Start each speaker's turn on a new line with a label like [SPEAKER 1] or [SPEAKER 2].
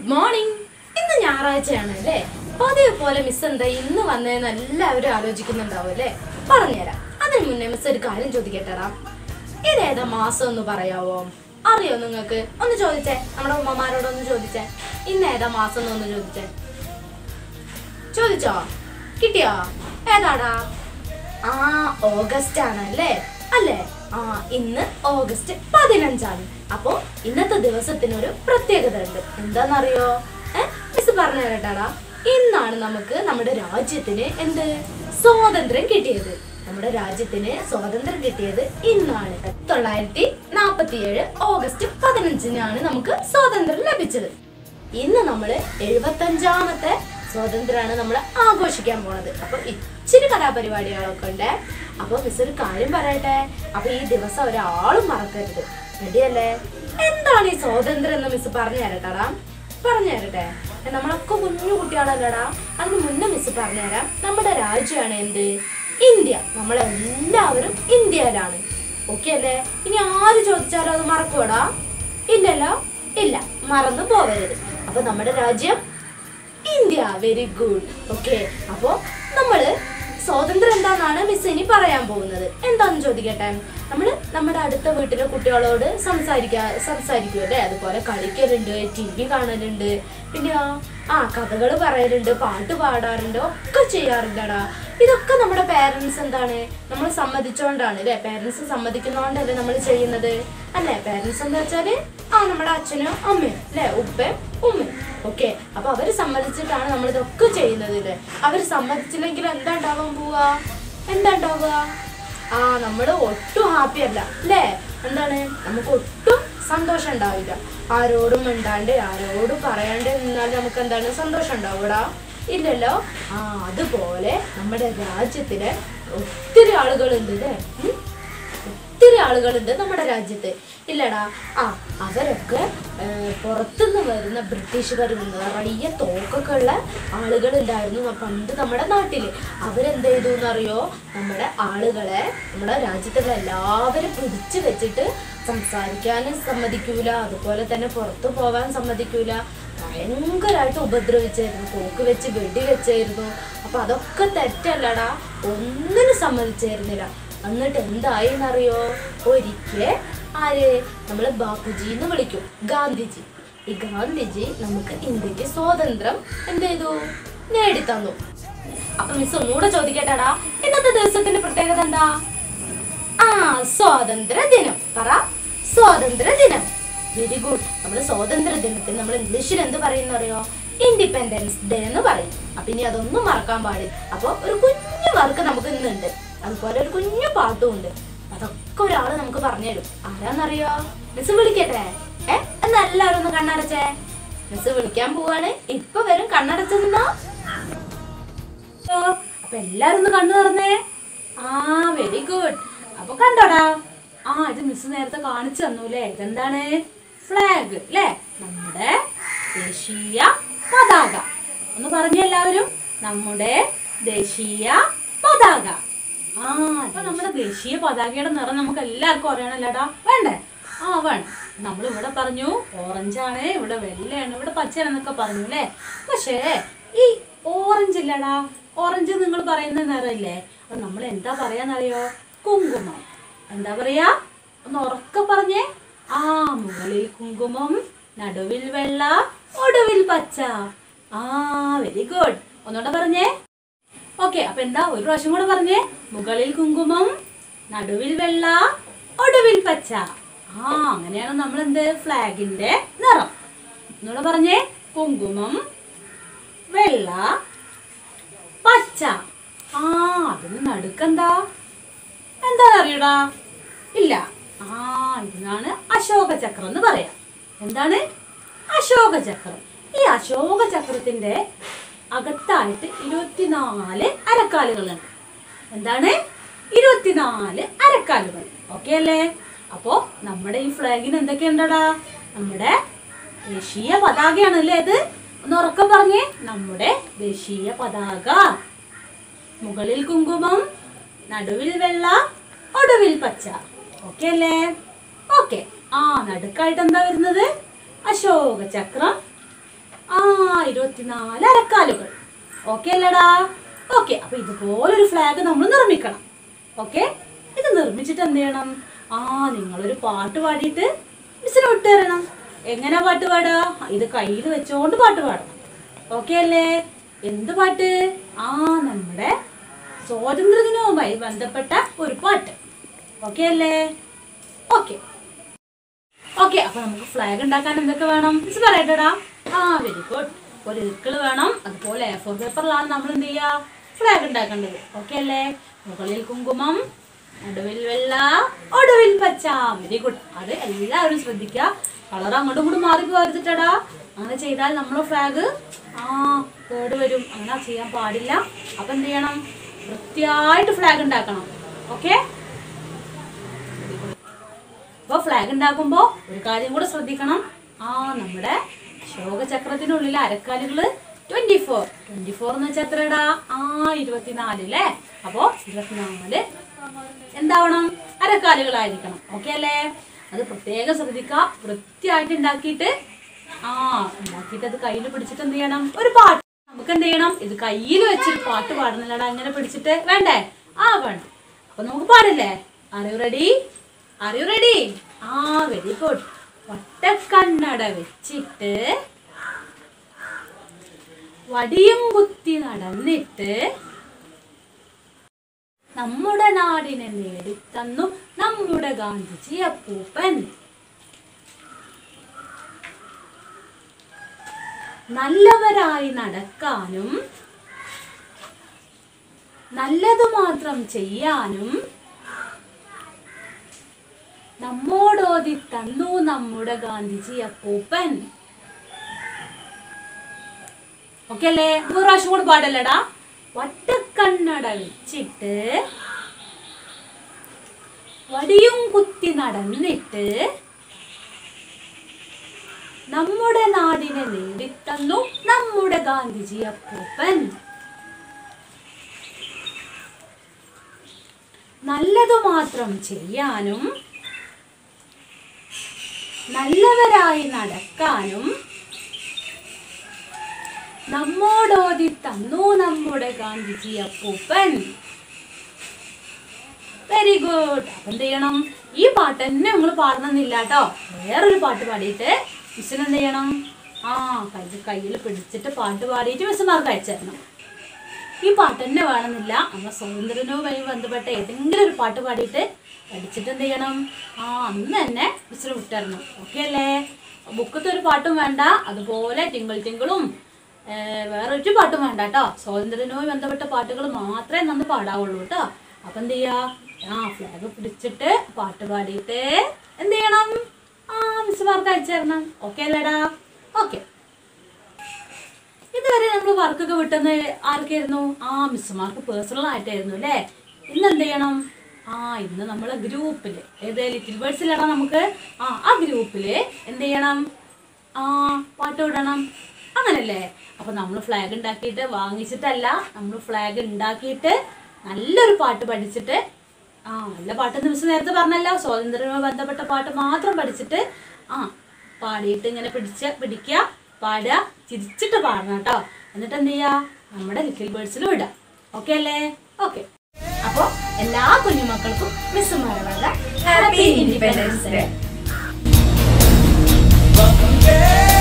[SPEAKER 1] Good morning ഇന്ന് ഞായറാഴ്ചയാണ് അല്ലേ പതിവ് പോലെ മിസ് എന്താ ഇന്ന് വന്നതെന്ന് എല്ലാവരും ആലോചിക്കുന്നുണ്ടാവും അല്ലേ പറഞ്ഞുതരാം അതിന് മുന്നേ മിസ് ഒരു കാര്യം ചോദിക്കട്ടെടാ ഇതേതാ മാസം ഒന്ന് പറയാവോ അറിയോ നിങ്ങൾക്ക് ഒന്ന് ചോദിച്ചേ നമ്മുടെ ഉമ്മമാരോടൊന്ന് ചോദിച്ചേ ഇന്ന് ഏതാ മാസം എന്നൊന്ന് ചോദിച്ചേ ചോദിച്ചോ കിട്ടിയോ ഏതാടാ ആ ഓഗസ്റ്റ് ആണ് അല്ലേ അല്ലേ ആ ഇന്ന് ഓഗസ്റ്റ് പതിനഞ്ചാണ് അപ്പോ ഇന്നത്തെ ദിവസത്തിനൊരു പ്രത്യേകത ഉണ്ട് എന്താണെന്നറിയോ ഏ മിസ് പറഞ്ഞു തരട്ടാടാ ഇന്നാണ് നമുക്ക് നമ്മുടെ രാജ്യത്തിന് എന്ത് സ്വാതന്ത്ര്യം കിട്ടിയത് നമ്മുടെ രാജ്യത്തിന് സ്വാതന്ത്ര്യം കിട്ടിയത് ഇന്നാണ് തൊള്ളായിരത്തി നാപ്പത്തിയേഴ് ഓഗസ്റ്റ് പതിനഞ്ചിനാണ് നമുക്ക് സ്വാതന്ത്ര്യം ലഭിച്ചത് ഇന്ന് നമ്മള് എഴുപത്തഞ്ചാമത്തെ സ്വാതന്ത്ര്യമാണ് നമ്മൾ ആഘോഷിക്കാൻ പോണത് അപ്പൊ ഇച്ചിരി കലാപരിപാടികളൊക്കെ ഉണ്ട് അപ്പൊ മിസ് ഒരു കാര്യം പറയട്ടെ അപ്പൊ ഈ ദിവസം ഒരാളും മറക്കരുത് റെഡിയല്ലേ എന്താണ് ഈ സ്വാതന്ത്ര്യം എന്ന് മിസ് പറഞ്ഞു തരട്ടാടാ പറഞ്ഞു തരട്ടെ നമ്മളൊക്കെ കുഞ്ഞു കുട്ടികളല്ലടാ അതിന് മുന്നേ മിസ് പറഞ്ഞുതരാം നമ്മുടെ രാജ്യമാണ് എന്ത് ഇന്ത്യ നമ്മളെല്ലാവരും ഇന്ത്യയിലാണ് ഓക്കെ അല്ലേ ഇനി ആര് ചോദിച്ചാലും അത് മറക്കൂടാ ഇല്ലല്ലോ ഇല്ല മറന്നു പോവരുത് അപ്പൊ നമ്മുടെ രാജ്യം ഇന്ത്യ വെരി ഗുഡ് ഓക്കെ അപ്പോ നമ്മള് സ്വാതന്ത്ര്യം എന്താണെന്നാണ് മിസ് ഇനി പറയാൻ പോകുന്നത് എന്താന്ന് ചോദിക്കട്ടെ നമ്മൾ നമ്മുടെ അടുത്ത വീട്ടിലെ കുട്ടികളോട് സംസാരിക്കാ സംസാരിക്കും അല്ലേ അതുപോലെ കളിക്കലുണ്ട് ടി വി കാണലുണ്ട് പിന്നെ ആ കഥകൾ പറയലുണ്ട് പാട്ട് പാടാറുണ്ട് ഒക്കെ ചെയ്യാറുണ്ടടാ ഇതൊക്കെ നമ്മുടെ പേരൻസ് എന്താണ് നമ്മൾ സമ്മതിച്ചോണ്ടാണ് അല്ലേ പേരൻസ് സമ്മതിക്കുന്നോണ്ടല്ലേ നമ്മൾ ചെയ്യുന്നത് അല്ലേ പേരൻസ് എന്താ വെച്ചാല് ആ നമ്മുടെ അച്ഛനും അമ്മയും അല്ലേ ഉപ്പയും ഉമ്മയും ഓക്കെ അപ്പൊ അവര് സമ്മതിച്ചിട്ടാണ് നമ്മൾ ഇതൊക്കെ ചെയ്യുന്നത് അല്ലേ അവര് സമ്മതിച്ചില്ലെങ്കിൽ എന്താ ഉണ്ടാവാൻ പോവാ എന്താ ഉണ്ടാവുക ആ നമ്മള് ഒട്ടും ഹാപ്പി അല്ല അല്ലേ എന്താണ് നമുക്ക് ഒട്ടും സന്തോഷം ഉണ്ടാവില്ല ആരോടും മിണ്ടാണ്ട് ആരോടും പറയാണ്ട് നിന്നാൽ നമുക്ക് എന്താണ് സന്തോഷം ഉണ്ടാവൂടാ ഇല്ലല്ലോ ആ അതുപോലെ നമ്മുടെ രാജ്യത്തിലെ ഒത്തിരി ആളുകളുണ്ട് അല്ലേ ഉം? ഒത്തിരി ആളുകളുണ്ട് നമ്മുടെ രാജ്യത്ത് ഇല്ലടാ ആ അവരൊക്കെ ഏർ, പുറത്തുനിന്ന് വരുന്ന ബ്രിട്ടീഷുകാർ നിറയെ തോക്കൊക്കെ ഉള്ള ആളുകൾ ഉണ്ടായിരുന്നു പണ്ട് നമ്മുടെ നാട്ടില് അവരെന്ത് ചെയ്തു എന്നറിയോ നമ്മുടെ ആളുകളെ നമ്മുടെ രാജ്യത്തുള്ള എല്ലാവരും പിടിച്ചു വെച്ചിട്ട് സംസാരിക്കാനും സമ്മതിക്കൂല അതുപോലെ തന്നെ പുറത്തു പോവാൻ സമ്മതിക്കൂല ഭയങ്കരമായിട്ട് ഉപദ്രവിച്ചായിരുന്നു തോക്ക് വെച്ച് വെടി വെച്ചായിരുന്നു അപ്പൊ അതൊക്കെ തെറ്റല്ലടാ ഒന്നിനും സമ്മതിച്ചായിരുന്നില്ല എന്നിട്ട് എന്തായി എന്നറിയോ ഒരിക്കൽ ആര് നമ്മള് ബാപ്പുജി എന്ന് വിളിക്കും ഗാന്ധിജി ഈ ഗാന്ധിജി നമുക്ക് ഇന്ത്യക്ക് സ്വാതന്ത്ര്യം എന്ത് ചെയ്തു നേടിത്തന്നു അപ്പൊ മിസ് ഒന്നുകൂടെ ചോദിക്കട്ടെടാ ഇന്നത്തെ ദിവസത്തിന്റെ പ്രത്യേകത എന്താ ആ സ്വാതന്ത്ര്യ ദിനം പറ സ്വാതന്ത്ര്യ ദിനം വെരി ഗുഡ് നമ്മൾ സ്വാതന്ത്ര്യ ദിനത്തിൽ നമ്മൾ ഇംഗ്ലീഷിൽ എന്ത് പറയുന്ന അറിയോ ഇൻഡിപെൻഡൻസ് ഡേ എന്ന് പറയും അപ്പൊ ഇനി അതൊന്നും മറക്കാൻ പാടില്ല അപ്പൊ ഒരു കുഞ്ഞു വർക്ക് നമുക്ക് ഇന്നുണ്ട് അതുപോലെ ഒരു കുഞ്ഞു പാട്ടും ഉണ്ട് അതൊക്കെ ഒരാള് നമുക്ക് പറഞ്ഞു തരും ആരാന്നറിയോ മിസ് വിളിക്കട്ടെ ഏ എന്നാ എല്ലാവരും ഒന്ന് കണ്ണടച്ചേ മിസ് വിളിക്കാൻ പോവാണ് ഇപ്പൊ വരും കണ്ണടച്ചെന്നോ അപ്പൊ എല്ലാരും ഒന്ന് കണ്ണു തുറന്നേ ആ വെരി ഗുഡ് അപ്പൊ കണ്ടോടാ ആ ഇത് മിസ് നേരത്തെ കാണിച്ചു തന്നൂലേ ഇതെന്താണ് ഫ്ലാഗ് അല്ലേ നമ്മുടെ ദേശീയ പതാക ഒന്ന് പറഞ്ഞേ എല്ലാവരും നമ്മുടെ ദേശീയ പതാക ആ അപ്പൊ നമ്മുടെ ദേശീയ പതാകയുടെ നിറം നമുക്ക് എല്ലാവർക്കും അറിയണല്ലോടാ വേണ്ടേ ആ വേണം നമ്മൾ ഇവിടെ പറഞ്ഞു ഓറഞ്ചാണ് ഇവിടെ വെള്ളയാണ് ഇവിടെ പച്ചയാണെന്നൊക്കെ പറഞ്ഞു അല്ലേ പക്ഷേ ഈ ഓറഞ്ച് ഇല്ലടാ ഓറഞ്ച് നിങ്ങൾ പറയുന്ന നിറമില്ലേ അത് നമ്മൾ എന്താ പറയാന്നറിയോ കുങ്കുമം എന്താ പറയാ ഒന്ന് ഉറക്കെ പറഞ്ഞേ ആ മുകളിൽ കുങ്കുമം നടുവിൽ വെള്ള ഒടുവിൽ പച്ച ആ വെരി ഗുഡ് ഒന്നുകൂടെ പറഞ്ഞേ ഓക്കെ അപ്പൊ എന്താ ഒരു പ്രാവശ്യം കൂടെ പറഞ്ഞേ മുകളിൽ കുങ്കുമം നടുവിൽ വെള്ള ഒടുവിൽ പച്ച ആ അങ്ങനെയാണ് നമ്മൾ എന്ത് ഫ്ലാഗിന്റെ നിറം ഒന്നുകൂടെ പറഞ്ഞേ കുങ്കുമം വെള്ള പച്ച ആ അതിന് നടുക്കെന്താ എന്താ അറിയടാ ഇല്ല ആ ഇതിനാണ് അശോക ചക്രം എന്ന് പറയാം എന്താണ് അശോക ചക്രം ഈ അശോക ചക്രത്തിന്റെ അകത്തായിട്ട് ഇരുപത്തിനാല് അരക്കാലുകളുണ്ട് എന്താണ് ഇരുപത്തിനാല് അരക്കാലുകൾ ഓക്കെ അല്ലേ അപ്പോ നമ്മുടെ ഈ ഫ്ലാഗിന് എന്തൊക്കെയുണ്ടടാ നമ്മുടെ ദേശീയ പതാകയാണല്ലേ ഇത് ഒന്ന് ഉറക്കം പറഞ്ഞേ നമ്മുടെ ദേശീയ പതാക മുകളിൽ കുങ്കുമം നടുവിൽ വെള്ള ഒടുവിൽ പച്ച ഓക്കെ അല്ലേ ഓക്കെ ആ നടുക്കായിട്ട് എന്താ വരുന്നത് അശോക ചക്രം
[SPEAKER 2] ഇരുപത്തിനാല് അരക്കാലുകൾ ഓക്കെ അല്ലടാ ഓക്കെ അപ്പൊ ഇതുപോലൊരു ഫ്ലാഗ് നമ്മൾ നിർമ്മിക്കണം ഓക്കെ ഇത് നിർമ്മിച്ചിട്ട് എന്ത് ചെയ്യണം ആ നിങ്ങളൊരു പാട്ട് പാടിയിട്ട് മിസ്സിന് വിട്ടു തരണം എങ്ങനെ പാട്ട് പാടാ ഇത് കയ്യിൽ വെച്ചോണ്ട് പാട്ട് പാടണം ഓക്കെ അല്ലേ എന്ത് പാട്ട് ആ നമ്മുടെ സ്വാതന്ത്ര്യദിനവുമായി ബന്ധപ്പെട്ട ഒരു പാട്ട് ഓക്കെ അല്ലേ ഓക്കെ ഓക്കെ അപ്പൊ നമുക്ക് ഫ്ലാഗ് ഉണ്ടാക്കാൻ എന്തൊക്കെ വേണം മിസ് പറയട്ടെടാ ആ വെരി ഗുഡ് ഒരു ഇക്കിള് വേണം അതുപോലെ എ ഫോർ പേപ്പറിലാണ് നമ്മൾ എന്ത് ചെയ്യുക ഫ്ലാഗ് ഉണ്ടാക്കേണ്ടത് ഓക്കെ അല്ലേ മുകളിൽ കുങ്കുമം നടുവിൽ വെള്ള ഒടുവിൽ പച്ച വെരി ഗുഡ് അത് എല്ലാവരും ശ്രദ്ധിക്കുക കളർ അങ്ങോട്ടും ഇങ്ങോട്ടും മാറി പോരുത്തിട്ടടാ അങ്ങനെ ചെയ്താൽ നമ്മളെ ഫ്ലാഗ് ആ കേട് വരും അങ്ങനെ ചെയ്യാൻ പാടില്ല അപ്പൊ എന്ത് ചെയ്യണം വൃത്തിയായിട്ട് ഫ്ലാഗ് ഉണ്ടാക്കണം ഓക്കെ അപ്പോൾ ഫ്ലാഗ് ഉണ്ടാക്കുമ്പോൾ ഒരു കാര്യം കൂടെ ശ്രദ്ധിക്കണം ആ നമ്മുടെ ശോകചക്രത്തിനുള്ളിലെ അരക്കാലുകൾ ട്വന്റി ഫോർ ട്വന്റി ഫോർ എന്ന് വെച്ചാൽ എത്രടാ ആ ഇരുപത്തിനാല് അല്ലേ അപ്പോൾ ഇരുപത്തിനാല് എന്താവണം അരക്കാലുകളായിരിക്കണം ഓക്കെ അല്ലേ അത് പ്രത്യേകം ശ്രദ്ധിക്കുക വൃത്തിയായിട്ട് ഉണ്ടാക്കിയിട്ട് ആ ഉണ്ടാക്കിയിട്ട് അത് കയ്യിൽ പിടിച്ചിട്ട് എന്ത് ചെയ്യണം ഒരു പാട്ട് നമുക്ക് എന്ത് ചെയ്യണം ഇത് കയ്യിൽ വെച്ചൊരു പാട്ട് പാടുന്നില്ലടാ ഇങ്ങനെ പിടിച്ചിട്ട് വേണ്ടേ ആ വേണ്ട അപ്പൊ നമുക്ക് പാടില്ലേ അറിയു റെഡി അറിയു റെഡി ആ വെരി ഗുഡ് വട്ടക്കണ്ണട വെച്ചിട്ട് വടിയും കുത്തി നടന്നിട്ട് നമ്മുടെ നാടിനെ നേടിത്തന്നു നമ്മുടെ ഗാന്ധിജി അപ്പൂപ്പൻ നല്ലവരായി നടക്കാനും നല്ലതു മാത്രം ചെയ്യാനും നമ്മോടോതി തന്നു നമ്മുടെ ഗാന്ധിജി അപ്പൂപ്പൻ ഓക്കെ അല്ലേ ഒരു പ്രാവശ്യം കൂടെ പാടല്ലടാ വട്ടക്കണ്ണട വെച്ചിട്ട് വടിയും കുത്തി നടന്നിട്ട് നമ്മുടെ നാടിനെ നേടിത്തന്നു നമ്മുടെ ഗാന്ധിജി അപ്പൂപ്പൻ നല്ലതു മാത്രം ചെയ്യാനും നല്ലവരായി നടക്കാനും നമ്മോടോതി തന്നു നമ്മുടെ ഗാന്ധിജി അപ്പൂപ്പൻ വെരി ഗുഡ് അപ്പൊ എന്ത് ചെയ്യണം ഈ പാട്ട് തന്നെ നമ്മൾ പാടണമെന്നില്ല കേട്ടോ വേറൊരു പാട്ട് പാടിയിട്ട് മിസ്സിന് എന്ത് ചെയ്യണം ആ കൈ കയ്യിൽ പിടിച്ചിട്ട് പാട്ട് പാടിയിട്ട് മിസ്സുമാർക്ക് അയച്ചു തരണം ഈ പാട്ട് തന്നെ വേണമെന്നില്ല നമ്മുടെ സ്വാതന്ത്ര്യവുമായി ബന്ധപ്പെട്ട ഏതെങ്കിലും ഒരു പാട്ട് പാടിയിട്ട് പഠിച്ചിട്ട് എന്ത് ചെയ്യണം ആ അന്ന് തന്നെ മിസ്സിന് വിട്ടരണം ഓക്കെ അല്ലേ ബുക്കത്തെ ഒരു പാട്ടും വേണ്ട അതുപോലെ ടിങ്കിൾ ടിങ്കിളും വേറെ ഒരു പാട്ടും വേണ്ട കേട്ടോ സ്വാതന്ത്ര്യവുമായി ബന്ധപ്പെട്ട പാട്ടുകൾ മാത്രമേ നന്ന് പാടാവുള്ളൂ കേട്ടോ അപ്പം എന്ത് ചെയ്യാ ആ ഫ്ലാഗ് പിടിച്ചിട്ട് പാട്ട് പാടിയിട്ട് എന്ത് ചെയ്യണം ആ മിസ്സുമാർക്ക് അയച്ചു തരണം ഓക്കെ അല്ലേടാ ഓക്കെ ഇതുവരെ നമ്മൾ വർക്കൊക്കെ വിട്ടുന്ന ആർക്കായിരുന്നു ആ മിസ്സുമാർക്ക് പേഴ്സണൽ ആയിട്ടായിരുന്നു അല്ലേ ഇന്ന് എന്ത് ചെയ്യണം ആ ഇന്ന് നമ്മളെ ഗ്രൂപ്പില് ഏത് ലിറ്റിൽ ബേർഡ്സിലാണ് നമുക്ക് ആ ആ ഗ്രൂപ്പില് എന്ത് ചെയ്യണം ആ പാട്ട് വിടണം അങ്ങനല്ലേ അപ്പൊ നമ്മൾ ഫ്ലാഗ് ഉണ്ടാക്കിയിട്ട് വാങ്ങിച്ചിട്ടല്ല നമ്മൾ ഫ്ലാഗ് ഉണ്ടാക്കിയിട്ട് നല്ലൊരു പാട്ട് പഠിച്ചിട്ട് ആ നല്ല പാട്ട് മിസ് നേരത്തെ പറഞ്ഞല്ലോ സ്വാതന്ത്ര്യവുമായി ബന്ധപ്പെട്ട പാട്ട് മാത്രം പഠിച്ചിട്ട് ആ പാടിയിട്ട് ഇങ്ങനെ പിടിച്ച് പിടിക്കുക പാടുക ചിരിച്ചിട്ട് പാടണം കേട്ടോ എന്നിട്ട് എന്ത് ചെയ്യുക നമ്മുടെ ലിറ്റിൽ ബേർഡ്സിലും ഇടുക ഓക്കെ അല്ലേ ഓക്കെ
[SPEAKER 1] അപ്പോൾ എല്ലാ കുഞ്ഞുമക്കൾക്കും മിസ്സുമാരുടെ happy independence day
[SPEAKER 3] Vamos ver.